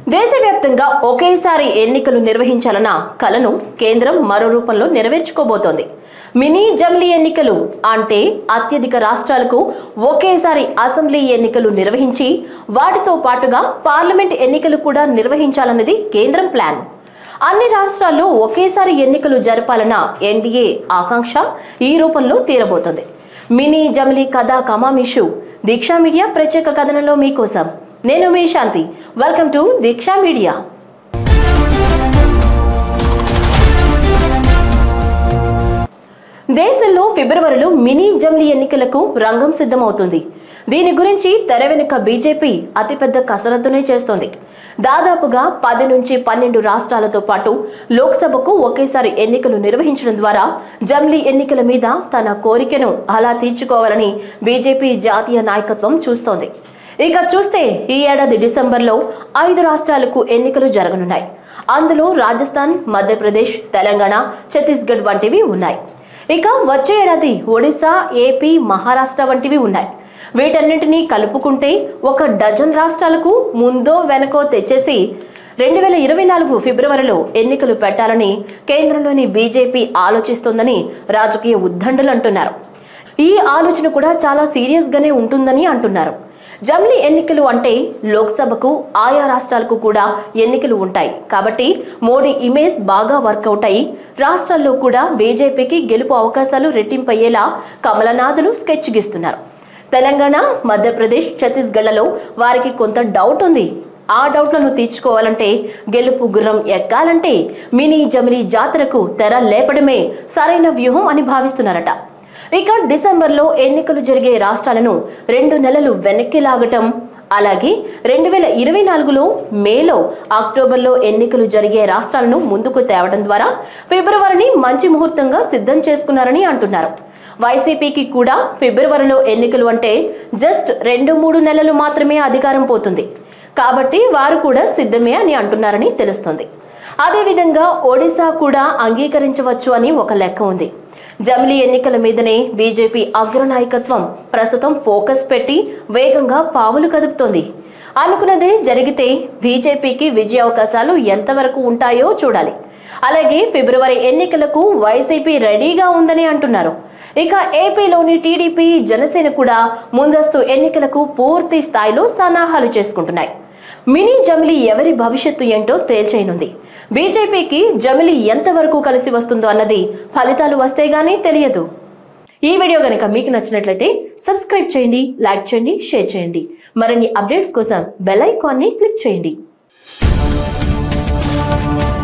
దేశవ్యాప్తంగా ఒకేసారి ఎన్నికలు నిర్వహించాలన్న కలను కేంద్రం మరో రూపంలో నెరవేర్చుకోబోతోంది మినీ జమిలీ ఎన్నికలు అంటే అత్యధిక రాష్ట్రాలకు ఒకేసారి అసెంబ్లీ ఎన్నికలు నిర్వహించి వాటితో పాటుగా పార్లమెంట్ ఎన్నికలు కూడా నిర్వహించాలన్నది కేంద్రం ప్లాన్ అన్ని రాష్ట్రాల్లో ఒకేసారి ఎన్నికలు జరపాలన్న ఎన్డీఏ ఆకాంక్ష ఈ రూపంలో తీరబోతోంది మినీ జమిలీ కథా కమామిషు దీక్షా మీడియా ప్రత్యేక కథనంలో మీకోసం నేను మీ Shanti welcome to Deeksha media దేశంలో ఫిబ్రవరిలో మినీ జమిలీ ఎన్నికలకు రంగం సిద్ధమవుతుంది దీని గురించి తెర వెనుక బీజేపీ అతిపెద్ద కసరత్తునే చేస్తోంది దాదాపుగా పది నుంచి పన్నెండు రాష్ట్రాలతో పాటు లోక్సభకు ఒకేసారి ఎన్నికలు నిర్వహించడం ద్వారా జమిలీ ఎన్నికల మీద తన కోరికను అలా తీర్చుకోవాలని బీజేపీ జాతీయ నాయకత్వం చూస్తోంది ఇక చూస్తే ఈ ఏడాది డిసెంబర్లో ఐదు రాష్ట్రాలకు ఎన్నికలు జరగనున్నాయి అందులో రాజస్థాన్ మధ్యప్రదేశ్ తెలంగాణ ఛత్తీస్గఢ్ వంటివి ఉన్నాయి ఇక వచ్చే ఏడాది ఒడిశా ఏపీ మహారాష్ట్ర వంటివి ఉన్నాయి వీటన్నింటినీ కలుపుకుంటే ఒక డజన్ రాష్ట్రాలకు ముందో వెనకో తెచ్చేసి రెండు వేల ఇరవై నాలుగు ఫిబ్రవరిలో ఎన్నికలు పెట్టాలని కేంద్రంలోని బీజేపీ ఆలోచిస్తోందని రాజకీయ ఉద్దండులు అంటున్నారు ఈ ఆలోచన కూడా చాలా సీరియస్ గానే ఉంటుందని అంటున్నారు జమిలీ ఎన్నికలు అంటే లోక్సభకు ఆయా రాష్ట్రాలకు కూడా ఎన్నికలు ఉంటాయి కాబట్టి మోడీ ఇమేజ్ బాగా వర్కౌట్ అయ్యి రాష్ట్రాల్లో కూడా బీజేపీకి గెలుపు అవకాశాలు రెట్టింపయ్యేలా కమలనాథులు స్కెచ్ గీస్తున్నారు తెలంగాణ మధ్యప్రదేశ్ ఛత్తీస్గఢ్లలో వారికి కొంత డౌట్ ఉంది ఆ డౌట్లను తీర్చుకోవాలంటే గెలుపు గుర్రం ఎక్కాలంటే మినీ జమిలీ జాతరకు తెర లేపడమే సరైన వ్యూహం అని భావిస్తున్నారట ఇక డిసెంబర్లో ఎన్నికలు జరిగే రాష్ట్రాలను రెండు నెలలు వెనక్కి లాగటం అలాగే రెండు వేల ఇరవై నాలుగులో మేలో అక్టోబర్లో ఎన్నికలు జరిగే రాష్ట్రాలను ముందుకు తేవడం ద్వారా ఫిబ్రవరిని మంచి ముహూర్తంగా సిద్ధం చేసుకున్నారని అంటున్నారు వైసీపీకి కూడా ఫిబ్రవరిలో ఎన్నికలు అంటే జస్ట్ రెండు మూడు నెలలు మాత్రమే అధికారం పోతుంది కాబట్టి వారు కూడా సిద్ధమే అని అంటున్నారని తెలుస్తోంది అదేవిధంగా ఒడిశా కూడా అంగీకరించవచ్చు అని ఒక లెక్క ఉంది జమిలీ ఎన్నికల మీదనే బీజేపీ అగ్రనాయకత్వం ప్రస్తుతం ఫోకస్ పెట్టి వేగంగా పావులు కదుపుతోంది అనుకున్నదే జరిగితే బీజేపీకి విజయ అవకాశాలు ఎంతవరకు ఉంటాయో చూడాలి అలాగే ఫిబ్రవరి ఎన్నికలకు వైసీపీ రెడీగా ఉందని అంటున్నారు ఇక ఏపీలోని టీడీపీ జనసేన కూడా ముందస్తు ఎన్నికలకు పూర్తి స్థాయిలో సన్నాహాలు చేసుకుంటున్నాయి మినీ జమిలీ ఎవరి భవిష్యత్తు ఏంటో తేల్చేయనుంది బీజేపీకి జమిలీ ఎంతవరకు కలిసి వస్తుందో అన్నది ఫలితాలు వస్తే గానీ తెలియదు ఈ వీడియో కనుక మీకు నచ్చినట్లయితే సబ్స్క్రైబ్ చేయండి లైక్ చేయండి షేర్ చేయండి మరిన్ని అప్డేట్స్ కోసం బెల్ ఐకాన్ని క్లిక్ చేయండి